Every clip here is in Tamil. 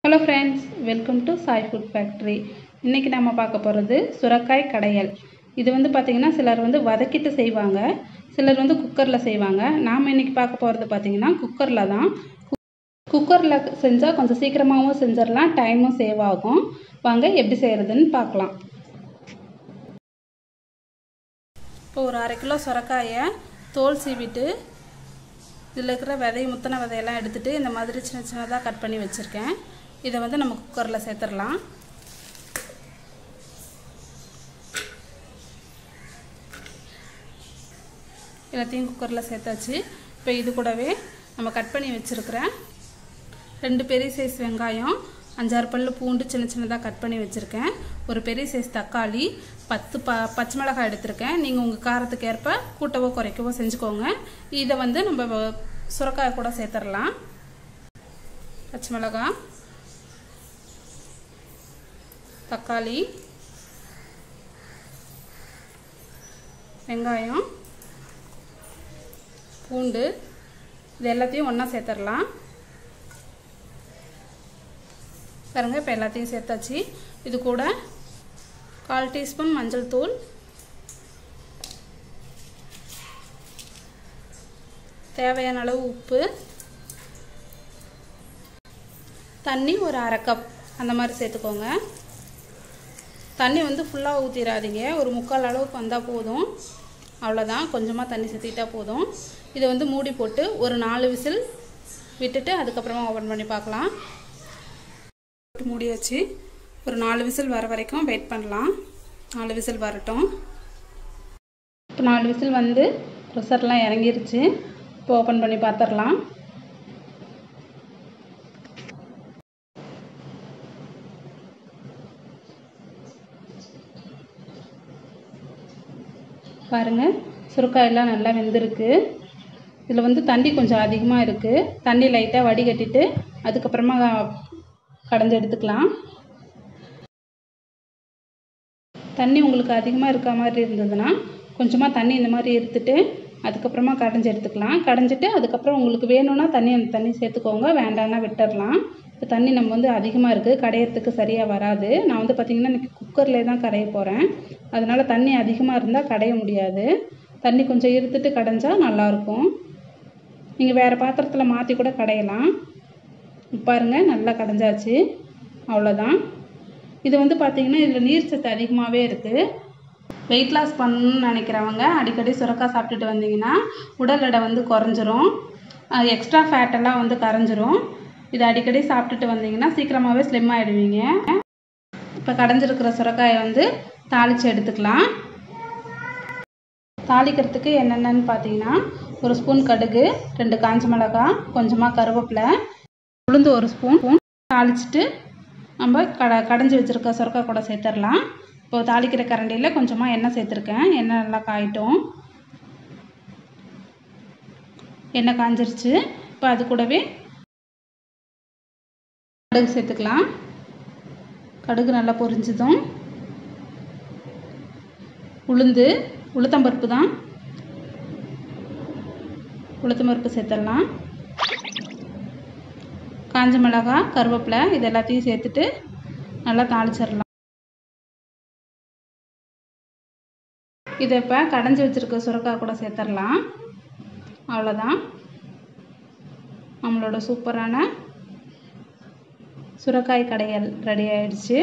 hello friends welcome to Sai food factory இன்றைக்கி நம்ம பார்க்க போகிறது சுரக்காய் கடையல் இது வந்து பார்த்திங்கன்னா சிலர் வந்து வதக்கிட்டு செய்வாங்க சிலர் வந்து குக்கரில் செய்வாங்க நாம் இன்றைக்கி பார்க்க போகிறது பார்த்திங்கன்னா குக்கரில் தான் குக்கரில் செஞ்சால் கொஞ்சம் சீக்கிரமாகவும் செஞ்சிடலாம் டைமும் சேவ் ஆகும் வாங்க எப்படி செய்கிறதுன்னு பார்க்கலாம் இப்போ ஒரு அரை கிலோ சுரக்காயை தோல் சீவிட்டு இதில் இருக்கிற விதை முத்தின விதையெல்லாம் எடுத்துகிட்டு இந்த மாதிரி சின்ன சின்னதாக கட் பண்ணி வச்சுருக்கேன் இதை வந்து நம்ம குக்கரில் சேர்த்துடலாம் எல்லாத்தையும் குக்கரில் சேர்த்தாச்சு இப்போ இது கூடவே நம்ம கட் பண்ணி வச்சுருக்கிற ரெண்டு பெரிய சைஸ் வெங்காயம் அஞ்சாறு பல்லு பூண்டு சின்ன சின்னதாக கட் பண்ணி வச்சுருக்கேன் ஒரு பெரிய சைஸ் தக்காளி பத்து ப பச்சை மிளகாய் எடுத்திருக்கேன் நீங்கள் உங்கள் காரத்துக்கு ஏற்ப கூட்டவோ குறைக்கவோ செஞ்சுக்கோங்க இதை வந்து நம்ம சுரக்காய் கூட சேர்த்துடலாம் பச்சை மிளகாய் தக்காளி வெங்காயம் பூண்டு இது எல்லாத்தையும் ஒன்றா சேர்த்துடலாம் பாருங்க இப்போ எல்லாத்தையும் சேர்த்தாச்சு இது கூட கால் டீஸ்பூன் மஞ்சள் தூள் தேவையான அளவு உப்பு தண்ணி ஒரு அரை கப் அந்த மாதிரி சேர்த்துக்கோங்க தண்ணி வந்து ஃபுல்லாக ஊற்றிடாதீங்க ஒரு முக்கால் அளவுக்கு வந்தால் போதும் அவ்வளோதான் கொஞ்சமாக தண்ணி சேர்த்துக்கிட்டா போதும் இதை வந்து மூடி போட்டு ஒரு நாலு விசில் விட்டுட்டு அதுக்கப்புறமா ஓப்பன் பண்ணி பார்க்கலாம் மூடியாச்சு ஒரு நாலு விசில் வர வரைக்கும் வெயிட் பண்ணலாம் நாலு விசில் வரட்டும் இப்போ நாலு விசில் வந்து ப்ரெஷர்லாம் இறங்கிருச்சு இப்போ ஓப்பன் பண்ணி பார்த்துடலாம் பாருங்கள் சுருக்காயெல்லாம் நல்லா வெந்திருக்கு இதில் வந்து தண்ணி கொஞ்சம் அதிகமாக இருக்குது தண்ணி லைட்டாக வடிகட்டிட்டு அதுக்கப்புறமா கடைஞ்சி எடுத்துக்கலாம் தண்ணி உங்களுக்கு அதிகமாக இருக்க மாதிரி இருந்ததுன்னா கொஞ்சமாக தண்ணி இந்த மாதிரி எடுத்துட்டு அதுக்கப்புறமா கடைஞ்சி எடுத்துக்கலாம் கடைஞ்சிட்டு அதுக்கப்புறம் உங்களுக்கு வேணும்னா தண்ணி அந்த தண்ணி சேர்த்துக்கோங்க வேண்டாம்னா விட்டுடலாம் இப்போ தண்ணி நம்ம வந்து அதிகமாக இருக்குது கடையிறதுக்கு சரியாக வராது நான் வந்து பார்த்திங்கன்னா இன்றைக்கி குக்கர்லேயே தான் கடைய போகிறேன் அதனால் தண்ணி அதிகமாக இருந்தால் கடைய முடியாது தண்ணி கொஞ்சம் இருத்துட்டு கடைஞ்சா நல்லாயிருக்கும் நீங்கள் வேறு பாத்திரத்தில் மாற்றி கூட கடையலாம் பாருங்கள் நல்லா கடைஞ்சாச்சு அவ்வளோதான் இது வந்து பார்த்திங்கன்னா இதில் நீர் சத்து அதிகமாகவே இருக்குது வெயிட் லாஸ் பண்ணணும்னு நினைக்கிறவங்க அடிக்கடி சுரக்காய் சாப்பிட்டுட்டு வந்தீங்கன்னா உடல் எடை வந்து குறைஞ்சிரும் எக்ஸ்ட்ரா ஃபேட்டெல்லாம் வந்து கரைஞ்சிரும் இது அடிக்கடி சாப்பிட்டுட்டு வந்தீங்கன்னா சீக்கிரமாகவே ஸ்லிம் ஆகிடுவீங்க இப்போ கடைஞ்சிருக்கிற சுரக்காயை வந்து தாளித்து எடுத்துக்கலாம் தாளிக்கிறதுக்கு என்னென்னு பார்த்தீங்கன்னா ஒரு ஸ்பூன் கடுகு ரெண்டு காஞ்ச மிளகாய் கொஞ்சமாக கருவேப்பிலை உளுந்து ஒரு ஸ்பூன் தாளிச்சிட்டு நம்ம கட கடைஞ்சி வச்சுருக்க சுரக்காய் கூட சேர்த்துடலாம் இப்போ தாளிக்கிற கரண்டியில் கொஞ்சமாக எண்ணெய் சேர்த்துருக்கேன் எண்ணெய் நல்லா காயிட்டும் எண்ணெய் காஞ்சிருச்சு இப்போ அது கூடவே கடுகு சேர்த்துக்கலாம் கடுகு நல்லா பொரிஞ்சதும் உளுந்து உளுத்தம்பருப்பு தான் உளுத்தம்பருப்பு சேர்த்துடலாம் காஞ்ச மிளகாய் கருவேப்பிலை இது எல்லாத்தையும் சேர்த்துட்டு நல்லா தாளிச்சிடலாம் இதை இப்போ கடைஞ்சி வச்சுருக்க சுரக்காய் கூட சேர்த்துடலாம் அவ்வளோதான் நம்மளோட சூப்பரான சுரக்காய் கடையல் ரெடி ஆயிடுச்சு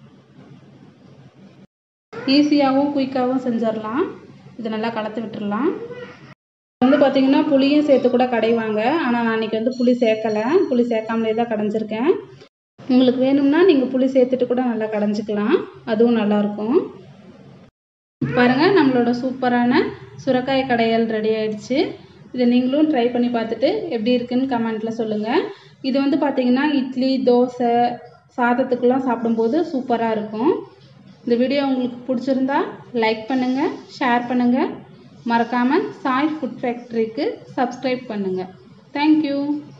ஈஸியாகவும் குயிக்காகவும் செஞ்சிடலாம் இது நல்லா கலத்து விட்டுடலாம் வந்து பார்த்திங்கன்னா புளியும் சேர்த்து கூட கடைவாங்க ஆனால் நான் இன்றைக்கி வந்து புளி சேர்க்கலை புளி சேர்க்காமலே தான் கடைஞ்சிருக்கேன் உங்களுக்கு வேணும்னா நீங்கள் புளி சேர்த்துட்டு கூட நல்லா கடைஞ்சிக்கலாம் அதுவும் நல்லாயிருக்கும் பாருங்கள் நம்மளோட சூப்பரான சுரக்காய் கடையல் ரெடி ஆயிடுச்சு இதை நீங்களும் ட்ரை பண்ணி பார்த்துட்டு எப்படி இருக்குன்னு கமெண்ட்டில் சொல்லுங்கள் இது வந்து பார்த்திங்கன்னா இட்லி தோசை சாதத்துக்கெல்லாம் சாப்பிடும்போது சூப்பராக இருக்கும் இந்த வீடியோ உங்களுக்கு பிடிச்சிருந்தா லைக் பண்ணுங்கள் ஷேர் பண்ணுங்கள் மறக்காமல் சாய் ஃபுட் ஃபேக்ட்ரிக்கு சப்ஸ்கிரைப் பண்ணுங்கள் தேங்க்யூ